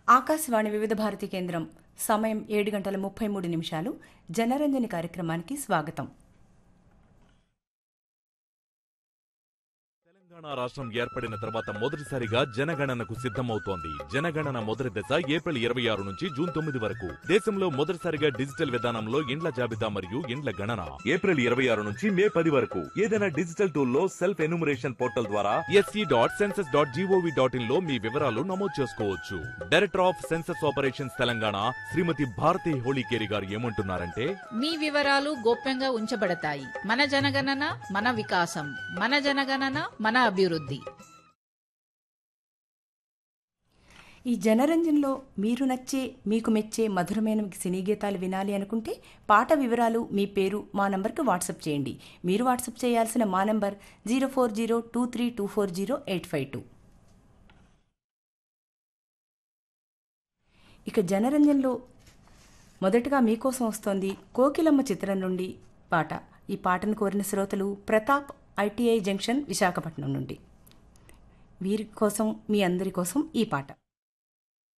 ఆకాశవాణి వివిధ భారతి కేంద్రం సమయం ఏడు గంటల ముప్పై మూడు నిమిషాలు జనరంజని కార్యక్రమానికి స్వాగతం తెలంగాణ రాష్ట్రం ఏర్పడిన తర్వాత మొదటిసారిగా జనగణనకు సిద్ధమవుతోంది జనగణన మొదటి దశ ఏప్రిల్ ఇరవై ఆరు నుంచి జూన్ తొమ్మిది వరకు దేశంలో మొదటిసారిగా డిజిటల్ విధానంలో ఇండ్ల జాబితా మరియు ఇండ్ల గణన ఏప్రిల్ ఇరవై ఆరు నుంచి మే పది వరకు ఏదైనా డిజిటల్ టూల్ లో సెల్ఫ్ ఎన్యూమరేషన్ పోర్టల్ ద్వారా SE dot census dot GOV dot in లో మీ వివరాలు నమోదు చేసుకోవచ్చు director of census operations Telangana Srimathi Bharati Holikeri గారు ఏమంటున్నారంటే మీ వివరాలు గోప్యంగా ఉంచబడతాయి మన జనగణన మన వికాసం మన జనగణన మన అభివృద్ధి ఈ జనరంజన్లో మీరు నచ్చే మీకు మెచ్చే మధురమైన సినీ గీతాలు వినాలి అనుకుంటే పాట వివరాలు మీ పేరు మా నంబర్కి వాట్సాప్ చేయండి మీరు వాట్సాప్ చేయాల్సిన మా number zero four zero two three two four zero eight five two ఇక జనరంజన్లో మొదటగా మీకోసం వస్తోంది కోకిలమ్మ చిత్రం నుండి పాట ఈ పాటను కోరిన శ్రోతలు ప్రతాప్ ఐటీఐ జంక్షన్ విశాఖపట్నం నుండి వీరి కోసం మీ అందరి కోసం ఈ పాట